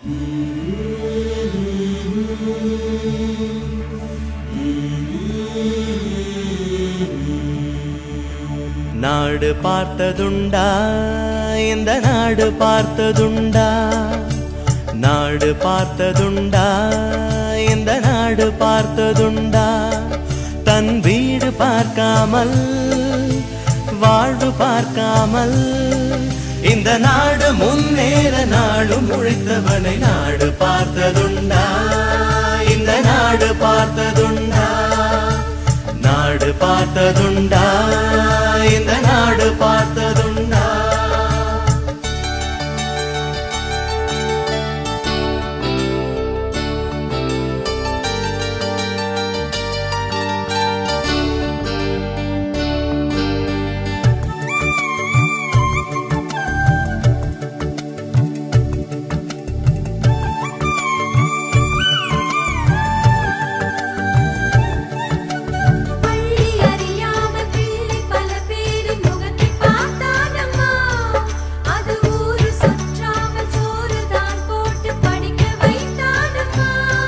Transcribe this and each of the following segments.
நாடு பார்த்ததுண்டா இந்த நாடு பார்த்ததுண்டா நாடு பார்த்ததுண்டா இந்த நாடு பார்த்ததுண்டா தன் வீடு பார்க்காமல் வாழ்வு பார்க்காமல் இந்த நாடு முன்னேற நாடும் உழைத்தவனை நாடு பார்த்ததுண்டா இந்த நாடு பார்த்ததுண்டா நாடு பார்த்ததுண்டா இந்த நாடு பார்த்ததுண்டா பள்ளி அறியாம பிள்ளை பல பேரின் முகத்தை பார்த்தானம்மா அது ஊரு சுற்றாமல் சோறு தான் போட்டு படிக்க வைத்தானம்மா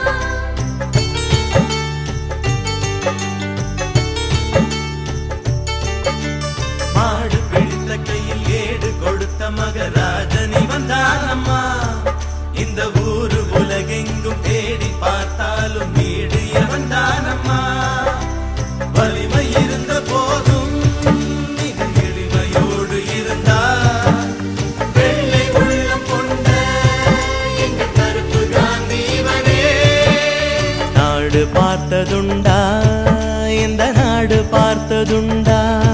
மாடு பிடித்த கையில் ஏடு கொடுத்த மகராஜனி வந்தானம்மா இந்த ஊரு உலகெங்கும் தேடி பார்த்தாலும் வீடு வந்தானம்மா வலிமை இருந்த போதும் இது எளிமையோடு இருந்தார் வெள்ளை உள்ளம் கொண்ட எங்க கருப்பு காந்தி இவனே நாடு பார்த்ததுண்டா இந்த நாடு பார்த்ததுண்டா